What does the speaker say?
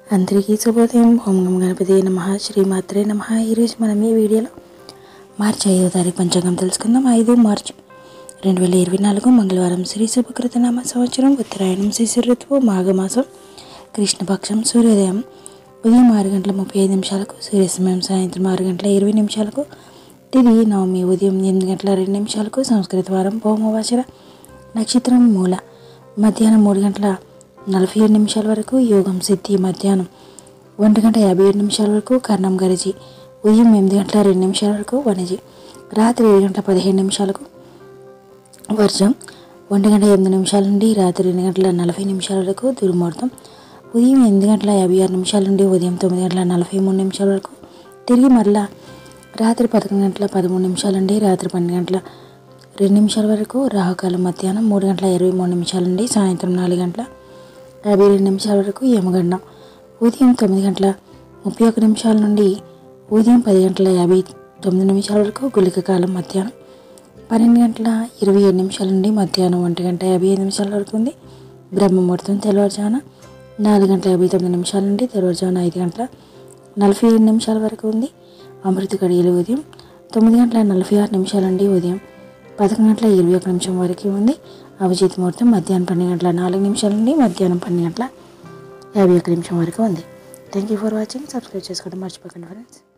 అందరికీ శుభోదయం ఓం నమ గణపతి నమ శ్రీమాత్రే నమ ఈరోజు మనం ఈ వీడియోలో మార్చి ఐదో తారీఖు పంచాంగం తెలుసుకుందాం ఐదు మార్చి రెండు వేల ఇరవై నాలుగు మంగళవారం శ్రీ శుభకృత నామ సంవత్సరం ఉత్తరాయణం శిశిర ఋతువు మాఘమాసం కృష్ణపక్షం సూర్యోదయం ఉదయం ఆరు గంటల ముప్పై ఐదు నిమిషాలకు సూర్యాస్తమయం సాయంత్రం ఆరు గంటల ఇరవై నిమిషాలకు తిరిగి నవమి ఉదయం ఎనిమిది గంటల రెండు నిమిషాలకు సంస్కృత వారం భౌమవాచర నక్షత్రం మూల మధ్యాహ్నం మూడు గంటల నలభై ఏడు నిమిషాల వరకు యోగం సిద్ధి మధ్యాహ్నం ఒంటి గంట యాభై ఏడు నిమిషాల వరకు కర్ణం గరిజి ఉదయం ఎనిమిది గంటల రెండు నిమిషాల వరకు వనజి రాత్రి ఏడు గంటల పదిహేడు నిమిషాలకు వర్షం ఒంటి గంట ఎనిమిది నిమిషాల నుండి రాత్రి రెండు గంటల నలభై నిమిషాల వరకు దుర్ముహూర్తం ఉదయం ఎనిమిది గంటల యాభై ఆరు నిమిషాల నుండి ఉదయం తొమ్మిది గంటల నలభై మూడు నిమిషాల వరకు తిరిగి మరలా రాత్రి పదకొండు గంటల పదమూడు నిమిషాల నుండి రాత్రి పన్నెండు గంటల రెండు నిమిషాల వరకు రాహుకాలం మధ్యాహ్నం మూడు గంటల ఇరవై మూడు నిమిషాల నుండి సాయంత్రం నాలుగు గంటల యాభై రెండు నిమిషాల వరకు యమగండం ఉదయం తొమ్మిది గంటల ముప్పై ఒక నిమిషాల నుండి ఉదయం పది గంటల యాభై తొమ్మిది నిమిషాల వరకు గుళిక కాలం మధ్యాహ్నం పన్నెండు గంటల ఇరవై ఏడు నిమిషాల నుండి మధ్యాహ్నం ఒంటి గంట యాభై ఐదు నిమిషాల వరకు ఉంది బ్రహ్మముహూర్తం తెల్లవారుజామున నాలుగు గంటల యాభై తొమ్మిది నిమిషాల నుండి తెల్లవారుజామున ఐదు గంటల నలభై ఏడు నిమిషాల వరకు ఉంది అమృత గడియలు ఉదయం తొమ్మిది గంటల నలభై ఆరు నిమిషాల నుండి ఉదయం పదకొండు గంటల ఇరవై ఒక నిమిషం వరకు ఉంది అభిజిత్ ముహూర్తం మధ్యాహ్నం పన్నెండు గంటల నాలుగు నిమిషాల నుండి మధ్యాహ్నం పన్నెండు గంటల యాభై ఒక నిమిషం వరకు ఉంది thank you for watching subscribe చేసుకోవడం మర్చిపోకండి ఫ్రెండ్స్